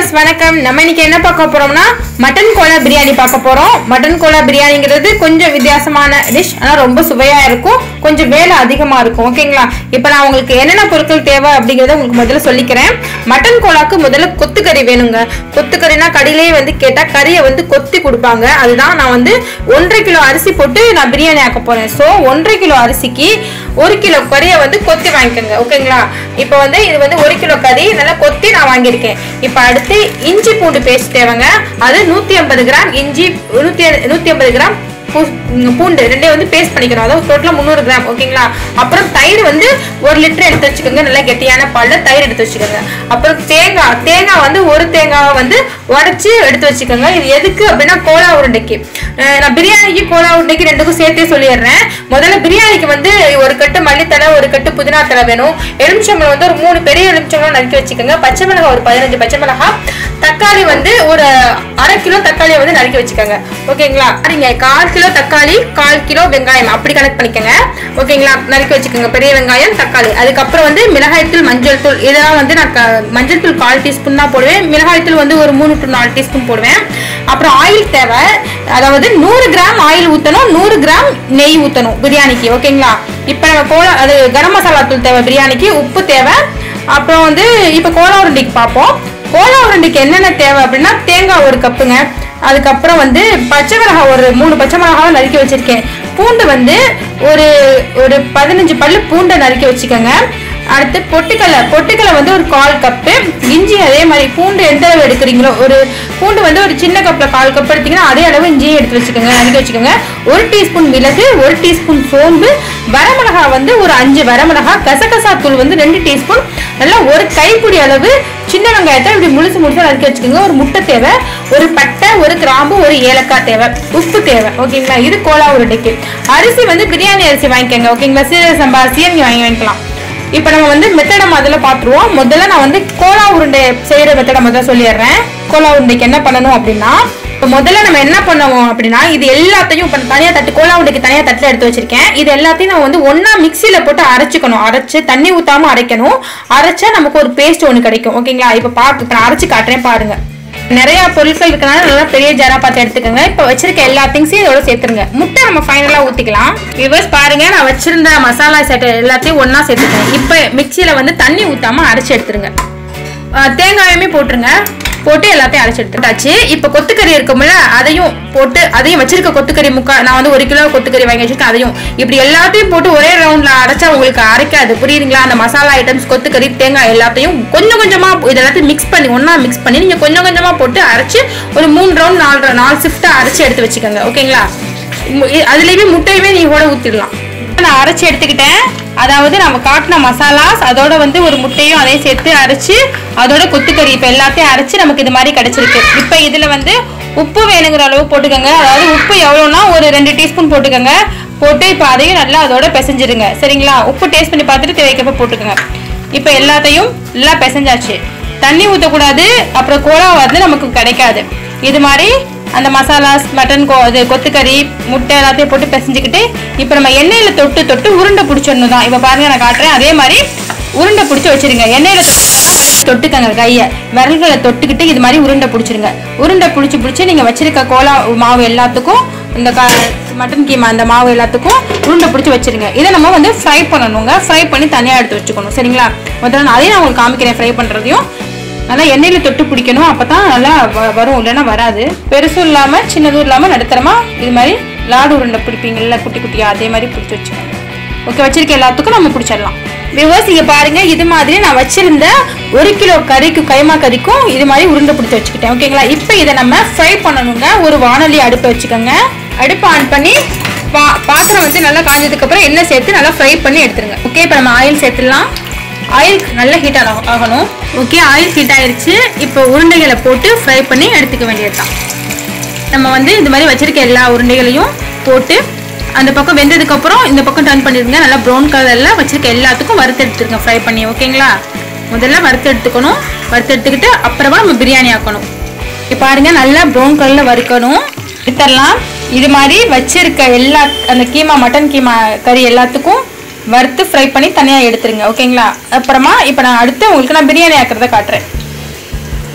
viewers வணக்கம் நம்ம இன்னைக்கு என்ன பார்க்க போறோம்னா மட்டன் கோலா பிரியாணி பார்க்க போறோம் மட்டன் கோலா பிரியாணிங்கிறது கொஞ்சம் வித்தியாசமான டிஷ் ஆனா ரொம்ப சுவையா இருக்கும் கொஞ்சம் வேலை அதிகமா இருக்கும் ஓகேங்களா இப்போ நான் உங்களுக்கு என்னென்ன பொருட்கள் தேவை அப்படிங்கறத உங்களுக்கு முதல்ல சொல்லிக்கிறேன் மட்டன் கோலாக்கு முதல்ல கொத்துக்கறி வேணுங்க கொத்துக்கறினா கடையிலேயே வந்து கேட்டா கறியை வந்து கொத்தி கொடுப்பாங்க அதுதான் நான் வந்து ஒன்றரை கிலோ அரிசி போட்டு நான் பிரியாணி ஆக்க போறேன் ஸோ ஒன்றரை கிலோ அரிசிக்கு ஒரு கிலோ கறியை வந்து கொத்தி வாங்கிக்கோங்க ஓகேங்களா இப்போ வந்து இது வந்து ஒரு கிலோ கறி நல்லா கொத்தி நான் வாங்கியிருக்கேன் இப்போ அடுத்து இஞ்சி பூண்டு பேஸ்ட் தேவைங்க அது நூற்றி ஐம்பது கிராம் இஞ்சி நூற்றி நூற்றி ஐம்பது கிராம் பூ- ம், பூண்டு ரெண்டே வந்து பேஸ்ட் பண்ணிக்கணும் அதாவது டோட்டலாக முந்நூறு கிராம் ஓகேங்களா அப்புறம் தயிர் வந்து ஒரு லிட்டர் எடுத்து வச்சுக்கோங்க நல்லா கெட்டியான பால்ல தயிர் எடுத்து வச்சுக்கோங்க அப்புறம் தேங்காய் தேங்காய் வந்து ஒரு தேங்காவை வந்து உடச்சி எடுத்து வச்சுக்கோங்க இது எதுக்கு அப்படின்னா கோலா உருண்டைக்கு அஹ் நான் பிரியாணிக்கு கோலா உருண்டைக்கு ரெண்டுக்கும் சேர்த்தே சொல்லிடுறேன் முதல்ல பிரியாணிக்கு வந்து ஒரு கட்டு மல்லித்தலை ஒரு கட்டு புதினா தலை வேணும் எலுமிச்சம்பழம் வந்து ஒரு மூணு பெரிய எலுமிச்சம்பழம் நறுக்கி வச்சுக்கோங்க பச்சை மிளகாய் ஒரு பதினஞ்சு பச்சை மிளகாய் தக்காளி வந்து ஒரு அரை கிலோ தக்காளியை வந்து நறுக்கி வச்சுக்கோங்க ஓகேங்களா நீங்க கால் கிலோ தக்காளி கால் கிலோ வெங்காயம் அப்படி கணக்கு பண்ணிக்கோங்க ஓகேங்களா நறுக்கி வச்சுக்கோங்க பெரிய வெங்காயம் தக்காளி அதுக்கப்புறம் வந்து மிளகாய்த்தூள் மஞ்சள் தூள் இதெல்லாம் வந்து நான் க- மஞ்சள் தூள் கால் டீஸ்பூன் தான் போடுவேன் மிளகாய்த்தூள் வந்து ஒரு மூணு டு நாலு டீஸ்பூன் போடுவேன் அப்புறம் ஆயில் தேவை அதாவது நூறு கிராம் ஆயில் ஊற்றணும் நூறு கிராம் நெய் ஊற்றணும் பிரியாணிக்கு ஓகேங்களா இப்போ நம்ம கோலா அது கரம் மசாலா தூள் தேவை பிரியாணிக்கு உப்பு தேவை அப்புறம் வந்து இப்போ கோலா உருண்டைக்கு பார்ப்போம் கோலா உருண்டைக்கு என்னென்ன தேவை அப்படின்னா தேங்காய் ஒரு கப்புங்க அதுக்கப்புறம் வந்து பச்சை மிளகாய் ஒரு மூணு பச்சை மிளகாவை நறுக்கி வச்சிருக்கேன் பூண்டு வந்து ஒரு ஒரு பதினஞ்சு பல்லு பூண்டை நறுக்கி வச்சுக்கோங்க அடுத்து பொட்டுக்கடலை பொட்டுக்கடலை வந்து ஒரு கால் கப்பு இஞ்சி அதே மாதிரி பூண்டு எந்த அளவு எடுக்கிறீங்களோ ஒரு பூண்டு வந்து ஒரு சின்ன கப்பில் கால் கப் எடுத்தீங்கன்னா அதே அளவு இஞ்சியும் எடுத்து வச்சுக்கோங்க நறுக்கி வச்சுக்கோங்க ஒரு டீஸ்பூன் மிளகு ஒரு டீஸ்பூன் சோம்பு வரமிளகா வந்து ஒரு அஞ்சு வரமிளகா கசகசா தூள் வந்து ரெண்டு டீஸ்பூன் நல்லா ஒரு கைப்பிடி அளவு சின்ன வெங்காயத்தை இப்படி முழுசு முழுசா நறுக்கி வச்சுக்கோங்க ஒரு முட்டை தேவை ஒரு பட்டை ஒரு கிராம்பு ஒரு ஏலக்காய் தேவை உப்பு தேவை ஓகேங்களா இது கோலா உருண்டைக்கு அரிசி வந்து பிரியாணி அரிசி வாங்கிக்கோங்க ஓகேங்களா சீரக சம்பா அரிசியை நீங்க வாங்கி வாங்கிக்கலாம் இப்போ நம்ம வந்து மெத்தடை முதல்ல பார்த்துருவோம் முதல்ல நான் வந்து கோலா உருண்டை செய்யற மெத்தடை முதல்ல சொல்லிடுறேன் கோலா உருண்டைக்கு என்ன பண்ணணும் அப்படின்னா இப்போ முதல்ல நம்ம என்ன பண்ணுவோம் அப்படின்னா இது எல்லாத்தையும் இப்போ தனியாக தட்டு கோலா உருண்டைக்கு தனியாக தட்டில் எடுத்து வச்சிருக்கேன் இது எல்லாத்தையும் நம்ம வந்து ஒண்ணா மிக்சியில் போட்டு அரைச்சிக்கணும் அரைச்சு தண்ணி ஊத்தாம அரைக்கணும் அரைச்சா நமக்கு ஒரு பேஸ்ட் ஒன்று கிடைக்கும் ஓகேங்களா இப்போ பார்த்து இப்போ நான் அரைச்சு காட்டுறேன் பாருங்க நிறைய பொருட்கள் இருக்கனால நல்லா பெரிய ஜாரா பார்த்து எடுத்துக்கோங்க இப்போ வச்சிருக்க எல்லா திங்ஸையும் இதோட சேர்த்துருங்க முட்டை நம்ம ஃபைனலாக ஊற்றிக்கலாம் விவர்ஸ் பாருங்க நான் வச்சிருந்த மசாலா செட் எல்லாத்தையும் ஒண்ணா சேர்த்துக்கேன் இப்போ மிக்சியில் வந்து தண்ணி ஊத்தாம அரைச்சு எடுத்துருங்க அஹ் தேங்காயுமே போட்டுருங்க போட்டு எல்லாத்தையும் அரைச்சு எடுத்துட்டாச்சு இப்போ கொத்துக்கறி இருக்கும்ல அதையும் போட்டு அதையும் வச்சிருக்க கொத்துக்கறி முக்கா நான் வந்து ஒரு கிலோ கொத்துக்கறி வாங்கி வச்சிருக்கேன் அதையும் இப்படி எல்லாத்தையும் போட்டு ஒரே ரவுண்ட்ல அரைச்சா உங்களுக்கு அரைக்காது புரியுதுங்களா அந்த மசாலா ஐட்டம்ஸ் கொத்துக்கறி தேங்காய் எல்லாத்தையும் கொஞ்சம் கொஞ்சமா இது எல்லாத்தையும் மிக்ஸ் பண்ணி ஒண்ணா மிக்ஸ் பண்ணி நீங்க கொஞ்சம் கொஞ்சமா போட்டு அரைச்சு ஒரு மூணு ரவுண்ட் நாலு நாலு ஷிஃப்ட்டா அரைச்சு எடுத்து வச்சுக்கோங்க ஓகேங்களா மு- இ- அதுலயுமே முட்டையுமே நீங்க கூட ஊத்திடலாம் நான் அரைச்சு எடுத்துக்கிட்டேன் அதாவது நம்ம காட்டின மசாலாஸ் அதோட வந்து ஒரு முட்டையும் அதையும் சேர்த்து அரைச்சு அதோட கொத்துக்கறி இப்போ எல்லாத்தையும் அரைச்சு நமக்கு இது மாதிரி கிடைச்சிருக்கு இப்போ இதுல வந்து உப்பு வேணுங்கிற அளவு போட்டுக்கோங்க அதாவது உப்பு எவ்வளோனா ஒரு ரெண்டு டீஸ்பூன் போட்டுக்கோங்க போட்டு இப்போ அதையும் நல்லா அதோட பிசைஞ்சிருங்க சரிங்களா உப்பு டேஸ்ட் பண்ணி பார்த்துட்டு தேவைக்கப்ப போட்டுக்கோங்க இப்போ எல்லாத்தையும் நல்லா பிசைஞ்சாச்சு தண்ணி ஊற்றக்கூடாது அப்புறம் கோலா வந்து நமக்கு கிடைக்காது இது மாதிரி அந்த மசாலாஸ் மட்டன் கோ இது கொத்துக்கறி முட்டை எல்லாத்தையும் போட்டு பிசைஞ்சுக்கிட்டு இப்போ நம்ம எண்ணெயில் தொட்டு தொட்டு உருண்டை பிடிச்சிடணும் தான் இப்போ பாருங்க நான் காட்டுறேன் அதே மாதிரி உருண்டை பிடிச்சி வச்சிருங்க எண்ணெயில் தொட்டுக்கங்க கையை விரல்களை தொட்டுக்கிட்டு இது மாதிரி உருண்டை பிடிச்சிருங்க உருண்டை பிடிச்சி பிடிச்சி நீங்கள் வச்சிருக்க கோலா மாவு எல்லாத்துக்கும் இந்த க மட்டன் கீமா அந்த மாவு எல்லாத்துக்கும் உருண்டை பிடிச்சி வச்சிருங்க இதை நம்ம வந்து ஃப்ரை பண்ணணுங்க ஃப்ரை பண்ணி தனியாக எடுத்து வச்சுக்கணும் சரிங்களா முதல்ல நான் அதையும் நான் உங்களுக்கு காமிக்கிறேன் ஃப்ரை பண்ணுறதையும் நல்லா எண்ணெயில் தொட்டு பிடிக்கணும் அப்போ தான் நல்லா வ- வரும் இல்லைன்னா வராது பெருசும் இல்லாமல் சின்னதும் இல்லாமல் நடுத்தரமா இது மாதிரி லாடு உருண்டை பிடிப்பீங்கல்ல குட்டி குட்டியாக அதே மாதிரி பிடிச்சி வச்சுக்கோங்க ஓகே வச்சிருக்க எல்லாத்துக்கும் நம்ம பிடிச்சிடலாம் விவர்ஸ் இங்க பாருங்க இது மாதிரி நான் வச்சிருந்த ஒரு கிலோ கறிக்கு கைமா கறிக்கும் இது மாதிரி உருண்டை பிடிச்சி வச்சுக்கிட்டேன் ஓகேங்களா இப்போ இதை நம்ம ஃப்ரை பண்ணணுங்க ஒரு வானொலி அடுப்பை வச்சுக்கோங்க அடுப்பை ஆன் பண்ணி பா பாத்திரம் வந்து நல்லா காஞ்சதுக்கு அப்புறம் எண்ணெய் சேர்த்து நல்லா ஃப்ரை பண்ணி எடுத்துருங்க ஓகே இப்போ நம்ம ஆயில் சேர்த்துடலாம் ஆயில் நல்லா ஹீட் ஆகணும் ஓகே ஆயில் ஹீட் ஆயிருச்சு இப்போ உருண்டைகளை போட்டு ஃப்ரை பண்ணி எடுத்துக்க வேண்டியதுதான் நம்ம வந்து இந்த மாதிரி வச்சிருக்க எல்லா உருண்டைகளையும் போட்டு அந்த பக்கம் வெந்ததுக்கு அப்புறம் இந்த பக்கம் டர்ன் பண்ணிருங்க நல்லா ப்ரௌன் கலர்ல வச்சிருக்க எல்லாத்துக்கும் வறுத்து எடுத்துருங்க ஃப்ரை பண்ணி ஓகேங்களா முதல்ல வறுத்து எடுத்துக்கணும் வறுத்து எடுத்துக்கிட்டு அப்புறமா நம்ம பிரியாணி ஆக்கணும் இப்போ பாருங்க நல்லா ப்ரௌன் கலர்ல வறுக்கணும் எடுத்துடலாம் இது மாதிரி வச்சிருக்க எல்லா அந்த கீமா மட்டன் கீமா கறி எல்லாத்துக்கும் வறுத்து ஃப்ரை பண்ணி தனியாக எடுத்துருங்க ஓகேங்களா அப்புறமா இப்போ நான் அடுத்து உங்களுக்கு நான் பிரியாணி ஆக்கிறத காட்டுறேன்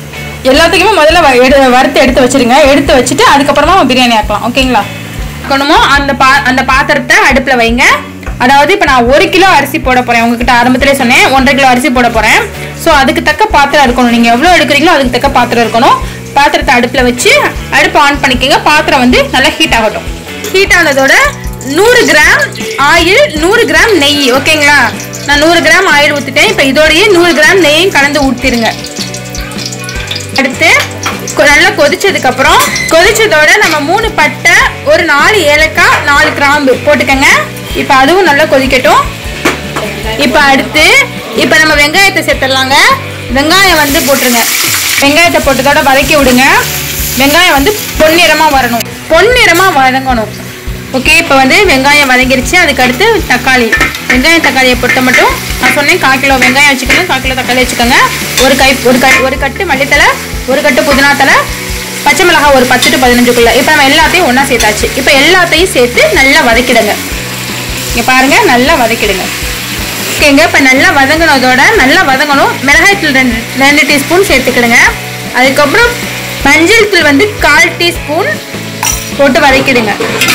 எல்லாத்துக்குமே முதல்ல வ- எடு- வறுத்து எடுத்து வச்சிருங்க எடுத்து வச்சுட்டு அதுக்கப்புறமா நம்ம பிரியாணி ஆக்கலாம் ஓகேங்களா இருக்கணுமோ அந்த பா அந்த பாத்திரத்தை அடுப்பில் வைங்க அதாவது இப்போ நான் ஒரு கிலோ அரிசி போட போகிறேன் உங்ககிட்ட ஆரம்பத்திலே சொன்னேன் ஒன்றரை கிலோ அரிசி போட போகிறேன் ஸோ அதுக்கு தக்க பாத்திரம் இருக்கணும் நீங்கள் எவ்வளோ எடுக்கிறீங்களோ அதுக்கு தக்க பாத்திரம் இருக்கணும் பாத்திரத்தை அடுப்பில் வச்சு அடுப்பு ஆன் பண்ணிக்கோங்க பாத்திரம் வந்து நல்லா ஹீட் ஆகட்டும் ஹீட் ஆனதோட நூறு கிராம் ஆயில் நூறு கிராம் நெய் ஓகேங்களா நான் நூறு கிராம் ஆயில் ஊற்றிட்டேன் இப்போ இதோடயே நூறு கிராம் நெய்யும் கலந்து ஊற்றிடுங்க அடுத்து கொ- நல்லா கொதிச்சதுக்கு அப்புறம் கொதிச்சதோட நம்ம மூணு பட்டை ஒரு நாலு ஏலக்காய் நாலு கிராம்பு போட்டுக்கங்க இப்போ அதுவும் நல்லா கொதிக்கட்டும் இப்போ அடுத்து இப்போ நம்ம வெங்காயத்தை சேர்த்துடலாங்க வெங்காயம் வந்து போட்டுருங்க வெங்காயத்தை போட்டதோட வதக்கி விடுங்க வெங்காயம் வந்து பொன்னிறமாக வரணும் பொன்னிறமாக வதங்கணும் ஓகே இப்போ வந்து வெங்காயம் வதங்கிருச்சு அதுக்கு அடுத்து தக்காளி வெங்காயம் தக்காளியை பொறுத்த மட்டும் நான் சொன்னேன் கால் கிலோ வெங்காயம் வச்சுக்கோங்க கால் கிலோ தக்காளி வச்சுக்கோங்க ஒரு கை ஒரு கை ஒரு கட்டு மல்லித்தலை ஒரு கட்டு புதினா தலை பச்சை மிளகாய் ஒரு பத்து டு பதினஞ்சுக்குள்ள இப்போ நம்ம எல்லாத்தையும் ஒன்றா சேர்த்தாச்சு இப்போ எல்லாத்தையும் சேர்த்து நல்லா வதக்கிடுங்க இங்கே பாருங்க நல்லா வதக்கிடுங்க ஓகேங்க இப்போ நல்லா வதங்கினதோட நல்லா வதங்கணும் மிளகாய் தூள் ரெண்டு ரெண்டு டீஸ்பூன் சேர்த்துக்கிடுங்க அதுக்கப்புறம் மஞ்சள் தூள் வந்து கால் டீஸ்பூன் போட்டு வதக்கிடுங்க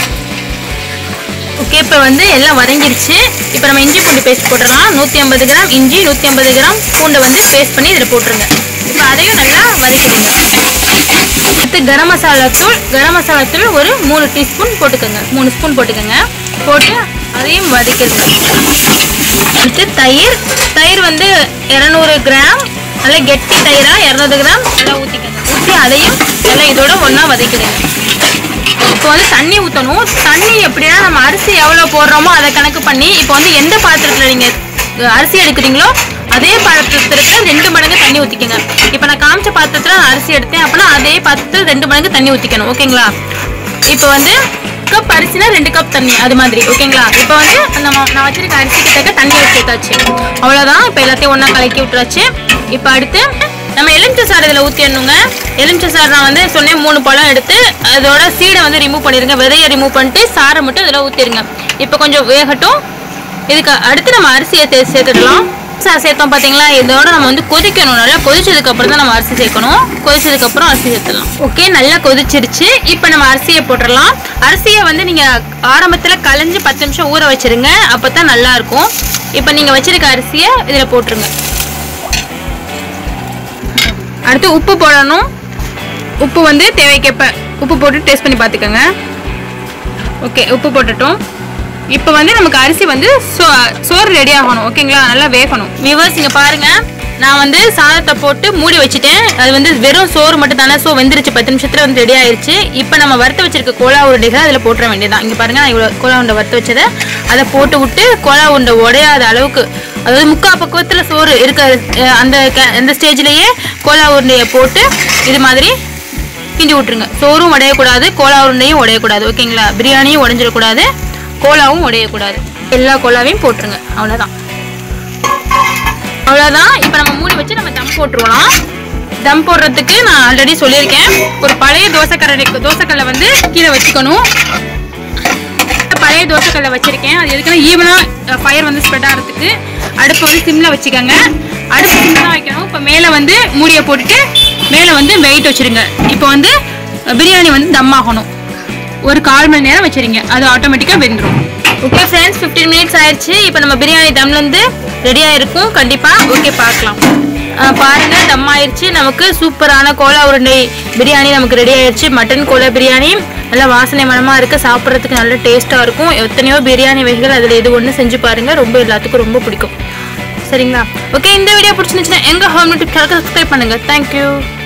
ஓகே இப்போ வந்து எல்லாம் வதங்கிருச்சு இப்போ நம்ம இஞ்சி பூண்டு பேஸ்ட் போட்டுடலாம் நூற்றி ஐம்பது கிராம் இஞ்சி நூற்றி ஐம்பது கிராம் பூண்டை வந்து பேஸ்ட் பண்ணி இதில் போட்டுருங்க இப்போ அதையும் நல்லா வதக்கிடுங்க அடுத்து கரம் மசாலா தூள் கரம் மசாலா தூள் ஒரு மூணு டீஸ்பூன் போட்டுக்கோங்க மூணு ஸ்பூன் போட்டுக்கோங்க போட்டு அதையும் வதக்கிடுங்க அடுத்து தயிர் தயிர் வந்து இரநூறு கிராம் நல்லா கெட்டி தயிரா இரநூறு கிராம் நல்லா ஊற்றிக்கோங்க ஊற்றி அதையும் நல்லா இதோட ஒன்றா வதக்கிடுங்க இப்போ வந்து தண்ணி ஊற்றணும் தண்ணி எப்படின்னா நம்ம அரிசி எவ்வளோ போடுறோமோ அதை கணக்கு பண்ணி இப்போ வந்து எந்த பாத்திரத்தில் நீங்கள் அரிசி எடுக்கிறீங்களோ அதே பாத்திரத்துக்கு ரெண்டு மடங்கு தண்ணி ஊற்றிக்கோங்க இப்போ நான் காமிச்ச பாத்திரத்தில் நான் அரிசி எடுத்தேன் அப்படின்னா அதே பாத்திரத்தில் ரெண்டு மடங்கு தண்ணி ஊற்றிக்கணும் ஓகேங்களா இப்போ வந்து கப் அரிசினா ரெண்டு கப் தண்ணி அது மாதிரி ஓகேங்களா இப்போ வந்து அந்த ம- நான் வச்சிருக்க அரிசிக்கு தக்க தண்ணி சேர்த்தாச்சு அவ்வளோதான் இப்போ எல்லாத்தையும் ஒன்றா கலக்கி விட்டுறாச்சு இப்போ அடுத்து நம்ம எலுமிச்சை சாறு இதில் ஊற்றிடணுங்க எலுமிச்சை சாறு நான் வந்து சொன்னேன் மூணு பழம் எடுத்து அதோட சீடை வந்து ரிமூவ் பண்ணிடுங்க விதையை ரிமூவ் பண்ணிட்டு சாறை மட்டும் இதில் ஊற்றிடுங்க இப்போ கொஞ்சம் வேகட்டும் இதுக்கு அடுத்து நம்ம அரிசியை சே சேர்த்துடலாம் சார் சேர்த்தோம் பார்த்தீங்களா இதோட நம்ம வந்து கொதிக்கணும் நல்லா கொதிச்சதுக்கு அப்புறம் தான் நம்ம அரிசி சேர்க்கணும் கொதிச்சதுக்கு அப்புறம் அரிசி சேர்த்துடலாம் ஓகே நல்லா கொதிச்சிருச்சு இப்போ நம்ம அரிசியை போட்டுடலாம் அரிசியை வந்து நீங்கள் ஆரம்பத்தில் களைஞ்சு பத்து நிமிஷம் ஊற வச்சிருங்க அப்போ தான் நல்லா இருக்கும் இப்போ நீங்கள் வச்சிருக்க அரிசியை இதில் போட்டுருங்க அடுத்து உப்பு போடணும் உப்பு வந்து தேவைக்கேற்ப உப்பு போட்டு டேஸ்ட் பண்ணி பார்த்துக்கோங்க ஓகே உப்பு போட்டுட்டோம் இப்போ வந்து நமக்கு அரிசி வந்து சோ சோறு ரெடி ஆகணும் ஓகேங்களா நல்லா வேகணும் விவர்ஸ் இங்கே பாருங்க நான் வந்து சாதத்தை போட்டு மூடி வச்சுட்டேன் அது வந்து வெறும் சோறு மட்டும் தானே ஸோ வெந்துருச்சு பத்து நிமிஷத்துல வந்து ரெடி ஆயிருச்சு இப்போ நம்ம வறுத்து வச்சிருக்க கோலா உருண்டைகளை அதில் போட்டுற வேண்டியதான் இங்கே பாருங்க நான் இவ்வளோ கோலா உருண்டை வறுத்து வச்சதை அதை போட்டு விட்டு கோலா உருண்டை உடையாத அளவுக்கு அதாவது முக்கா பக்குவத்தில் சோறு இருக்க அஹ், அந்த க- அந்த ஸ்டேஜ்லேயே கோலா உருண்டையை போட்டு இது மாதிரி கிண்டி விட்டுருங்க சோறும் உடையக்கூடாது கோலா உருண்டையும் உடையக்கூடாது ஓகேங்களா பிரியாணியும் உடைஞ்சிடக்கூடாது கோலாவும் உடையக்கூடாது எல்லா கோலாவையும் போட்டுருங்க அவ்வளோதான் அவ்வளோதான் இப்போ நம்ம மூடி வச்சு நம்ம தம் போட்டுருவோம் தம் போடுறதுக்கு நான் ஆல்ரெடி சொல்லியிருக்கேன் ஒரு பழைய தோசைக்கரண்டி தோசைக்கல்லை வந்து கீழே வச்சுக்கணும் பழைய தோசைக்கல்லை வச்சிருக்கேன் அது எதுக்குன்னா ஈவனாக ஃபயர் வந்து ஸ்ப்ரெட் ஆகிறதுக்கு அடுப்பு வந்து சிம்மில் வச்சுக்கோங்க அடுப்பு சிம்மில் தான் வைக்கணும் இப்போ மேலே வந்து மூடியை போட்டுட்டு மேலே வந்து வெயிட் வச்சிருங்க இப்போ வந்து பிரியாணி வந்து தம் ஆகணும் ஒரு கால் மணி நேரம் வச்சிருங்க அது ஆட்டோமேட்டிக்காக வெந்துடும் ஓகே ஃப்ரெண்ட்ஸ் 15 மினிட்ஸ் ஆயிடுச்சு இப்போ நம்ம பிரியாணி தம்லேருந்து ரெடியாக இருக்கும் கண்டிப்பாக ஓகே பார்க்கலாம் ஆஹ் பாருங்க தம் ஆயிடுச்சு நமக்கு சூப்பரான கோலா உருண்டை பிரியாணி நமக்கு ரெடி ஆயிடுச்சு மட்டன் கோலா பிரியாணி நல்லா வாசனை மனமாக இருக்கு சாப்பிட்றதுக்கு நல்ல டேஸ்ட்டாக இருக்கும் எத்தனையோ பிரியாணி வகைகள் அதில் எது ஒன்று செஞ்சு பாருங்க ரொம்ப எல்லாத்துக்கும் ரொம்ப பிடிக்கும் சரிங்களா ஓகே இந்த வீடியோ பிடிச்சிருந்துச்சுன்னா எங்கள் ஹோம் யூடியூப் சேனலுக்கு சப்ஸ்கிரைப் பண்ணுங்க தேங்க்யூ